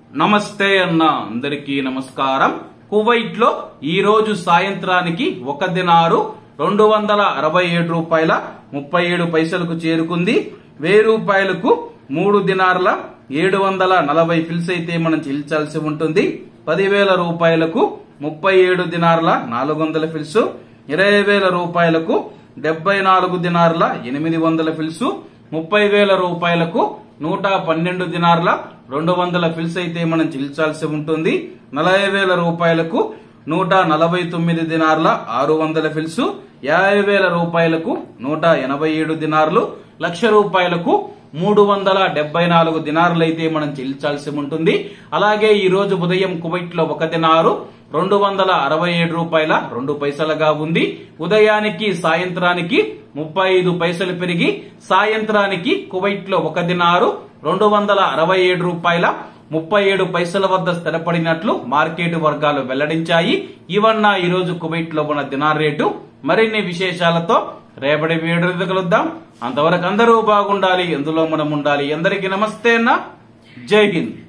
నమస్తే అన్న అందరికీ నమస్కారం కువైట్ లో ఈ రోజు సాయంత్రానికి ఒక దినారు రెండు వందల అరవై ఏడు రూపాయల ముప్పై ఏడు పైసలకు చేరుకుంది వెయ్యి రూపాయలకు మూడు దినార్ల ఏడు వందల నలభై ఫిల్స్ అయితే మనం చెల్లించాల్సి ఉంటుంది పదివేల రూపాయలకు ముప్పై ఏడు దినార్ల నాలుగు వందల ఫిల్స్ ఇరవై వేల రూపాయలకు డెబ్బై నాలుగు దినార్ల ఎనిమిది వందల ఫిల్స్ ముప్పై వేల రూపాయలకు నూట పన్నెండు దినార్ల రెండు వందల ఫిల్స్ అయితే మనం చెల్లించాల్సి ఉంటుంది నలభై వేల రూపాయలకు నూట నలభై తొమ్మిది దినార్ల ఆరు వందల ఫిల్స్ యాభై వేల రూపాయలకు నూట ఎనభై ఏడు దినార్లు లక్ష రూపాయలకు మూడు వందల డెబ్బై నాలుగు దినారులు అయితే మనం చెల్లించాల్సి ఉంటుంది అలాగే ఈ రోజు ఉదయం కువైట్ లో ఒక దినారు రెండు వందల అరవై ఏడు రూపాయల రెండు పైసలుగా ఉంది ఉదయానికి సాయంత్రానికి ముప్పై ఐదు పైసలు పెరిగి సాయంత్రానికి కువైట్ లో ఒక దినారు రెండు వందల అరవై ఏడు రూపాయల ముప్పై ఏడు పైసల వద్ద స్థిరపడినట్లు మార్కెట్ వర్గాలు వెల్లడించాయి ఇవన్న ఈ రోజు కువైట్ లో ఉన్న దినార్ రేటు మరిన్ని విశేషాలతో రేపటి వీడియో కలుద్దాం అంతవరకు అందరూ బాగుండాలి ఎందులో మనం ఉండాలి అందరికీ నమస్తే అన్న జై హింద్